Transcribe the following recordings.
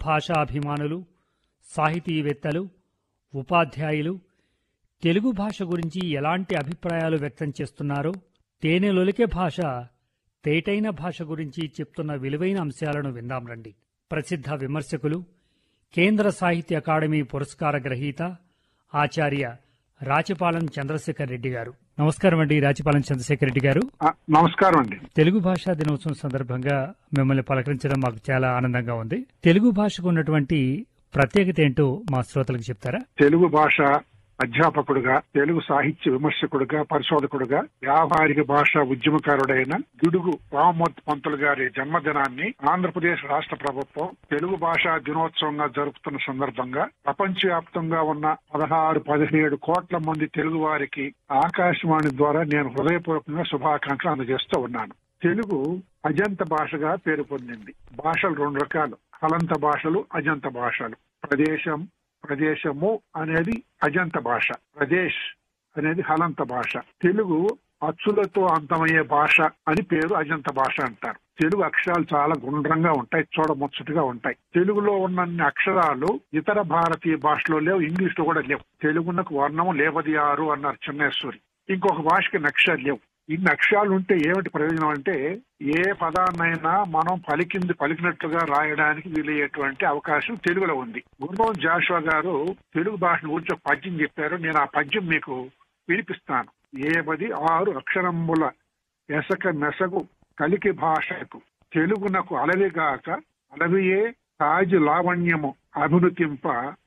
భాషాభిమానులు సాహితీవేత్తలు ఉపాధ్యాయులు తెలుగు భాష గురించి ఎలాంటి అభిప్రాయాలు వ్యక్తం చేస్తున్నారో తేనెలొలికే భాష తేటైన భాష గురించి చెప్తున్న విలువైన అంశాలను విందాం రండి ప్రసిద్ధ విమర్శకులు కేంద్ర సాహిత్య అకాడమీ పురస్కార గ్రహీత ఆచార్య రాచపాలెం చంద్రశేఖర్ రెడ్డి గారు నమస్కారం అండి రాచపాలెం చంద్రశేఖర్ రెడ్డి గారు ఆ, నమస్కారం అండి తెలుగు భాషా దినోత్సవం సందర్భంగా మిమ్మల్ని పలకరించడం మాకు చాలా ఆనందంగా ఉంది తెలుగు భాషకు ఉన్నటువంటి ప్రత్యేకత ఏంటో మా శ్రోతలకు చెప్తారా తెలుగు భాష అధ్యాపకుడుగా తెలుగు సాహిత్య విమర్శకుడుగా పరిశోధకుడుగా వ్యావహారిక భాష ఉద్యమకారుడైన గిడుగు రామమూర్తి పంతులు గారి జన్మదినాన్ని ఆంధ్రప్రదేశ్ రాష్ట్ర ప్రభుత్వం తెలుగు భాషా దినోత్సవంగా జరుపుతున్న సందర్భంగా ప్రపంచవ్యాప్తంగా ఉన్న పదహారు పదిహేడు కోట్ల మంది తెలుగు వారికి ఆకాశవాణి ద్వారా నేను హృదయపూర్వకంగా శుభాకాంక్షలు అందజేస్తూ ఉన్నాను తెలుగు అజంత భాషగా పేరు పొందింది భాషలు రెండు రకాలు హలంత భాషలు అజంత భాషలు ప్రదేశం ప్రదేశము అనేది అజంత భాష ప్రదేశ్ అనేది హలంత భాష తెలుగు అచ్చులతో అంతమయ్యే భాష అని పేరు అజంత భాష అంటారు తెలుగు అక్షరాలు చాలా గుండ్రంగా ఉంటాయి చూడముచ్చటగా ఉంటాయి తెలుగులో ఉన్నన్ని అక్షరాలు ఇతర భారతీయ భాషలో లేవు ఇంగ్లీష్ లో కూడా లేవు తెలుగునకు వర్ణము లేవది ఆరు అన్నారు చిన్నేశ్వరి ఇంకొక భాషకి నక్షరాలు లేవు ఇన్ని అక్షరాలు ఉంటే ఏమిటి ప్రయోజనం అంటే ఏ పదాన్నైనా మనం పలికింది పలికినట్లుగా రాయడానికి వీలయ్యేటువంటి అవకాశం తెలుగులో ఉంది గుర్రం జాషువా గారు తెలుగు భాషను గురించి ఒక పద్యం చెప్పారు నేను ఆ పద్యం మీకు వినిపిస్తాను ఏబది ఆరు అక్షరముల ఎసక మెసగు కలికి భాషకు తెలుగునకు అలవిగాక అలవియే తాజు లావణ్యము అభినుతింప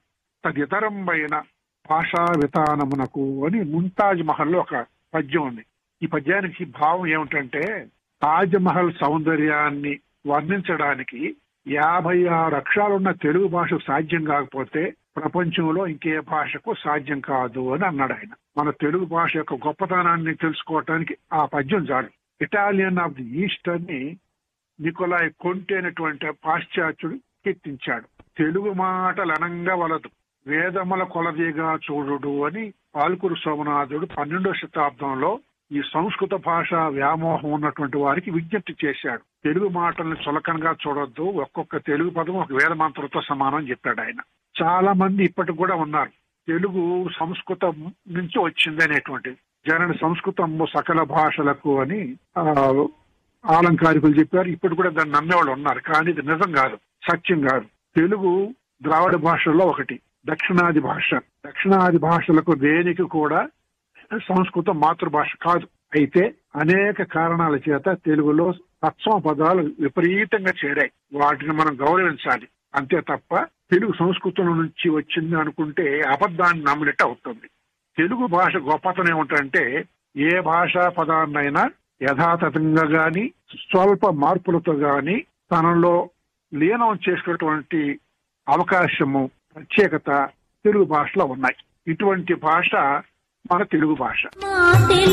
తదితరంబైన భాషా విధానమునకు అని ముంతాజ్ మహల్లో ఒక పద్యం ఉంది ఈ పద్యానికి భావం ఏమిటంటే తాజ్ మహల్ సౌందర్యాన్ని వర్ణించడానికి యాభై ఆరు అక్షరాలున్న తెలుగు భాషకు సాధ్యం కాకపోతే ప్రపంచంలో ఇంకే భాషకు సాధ్యం కాదు అని అన్నాడు ఆయన మన తెలుగు భాష యొక్క గొప్పతనాన్ని తెలుసుకోవటానికి ఆ పద్యం చాలు ఇటాలియన్ ఆఫ్ ది ఈస్ట్ అని నికోలాయ్ కొంటే అనేటువంటి పాశ్చాత్యుడు కీర్తించాడు తెలుగు మాటలు అనంగా వలదు వేదముల కొలదిగా చూడుడు అని పాల్కురు సోమనాథుడు పన్నెండో శతాబ్దంలో ఈ సంస్కృత భాష వ్యామోహం ఉన్నటువంటి వారికి విజ్ఞప్తి చేశాడు తెలుగు మాటల్ని చులకనగా చూడొద్దు ఒక్కొక్క తెలుగు పదం ఒక వేద మంత్రంతో సమానం అని చెప్పాడు ఆయన చాలా మంది ఇప్పటికి కూడా ఉన్నారు తెలుగు సంస్కృతం నుంచి వచ్చింది అనేటువంటిది జనన సంస్కృతము సకల భాషలకు అని ఆ, ఆలంకారికులు చెప్పారు ఇప్పుడు కూడా దాన్ని నమ్మేవాళ్ళు ఉన్నారు కానీ ఇది నిజం కాదు సత్యం కాదు తెలుగు ద్రావిడ భాషల్లో ఒకటి దక్షిణాది భాష దక్షిణాది భాషలకు దేనికి కూడా సంస్కృతం మాతృభాష కాదు అయితే అనేక కారణాల చేత తెలుగులో తత్వ పదాలు విపరీతంగా చేరాయి వాటిని మనం గౌరవించాలి అంతే తప్ప తెలుగు సంస్కృతం నుంచి వచ్చింది అనుకుంటే అబద్ధాన్ని నమ్మినట్టు అవుతుంది తెలుగు భాష గొప్పతనం ఏమిటంటే ఏ భాషా పదాన్నైనా యథాతథంగా గాని స్వల్ప మార్పులతో గాని తనలో లీనం చేసుకున్నటువంటి అవకాశము ప్రత్యేకత తెలుగు భాషలో ఉన్నాయి ఇటువంటి భాష మన తెలుగు భాష మా తెలుగు